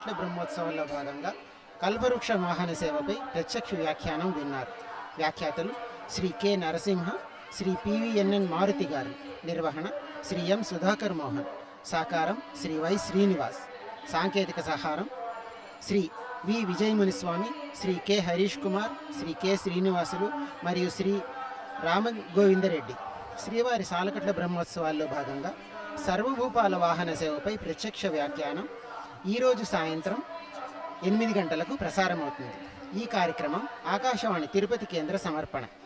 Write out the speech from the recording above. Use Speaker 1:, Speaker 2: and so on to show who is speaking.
Speaker 1: బ్రహ్మోత్సవాల్లో భాగంగా కల్పవృక్ష వాహన సేవపై ప్రత్యక్ష వ్యాఖ్యానం విన్నారు వ్యాఖ్యాతలు శ్రీ కె నరసింహ శ్రీ పివిఎన్ఎన్ మారుతి గారు నిర్వహణ శ్రీ ఎం సుధాకర్ మోహన్ సాకారం శ్రీ వై శ్రీనివాస్ సాంకేతిక సహారం Shri V Vijayamuniswamy Shri K Harish Kumar Shri K Srinivasulu మరియు శ్రీ రామ గోవిందరెడ్డి శ్రీవారి సాలకట్ల బ్రహ్మోత్సవాల్లో భాగంగా సర్వభూపాల వాహన సేవపై ప్రత్యక్ష వ్యాఖ్యానం ఈరోజు సాయంత్రం ఎనిమిది గంటలకు ప్రసారమవుతుంది ఈ కార్యక్రమం ఆకాశవాణి తిరుపతి కేంద్ర సమర్పణ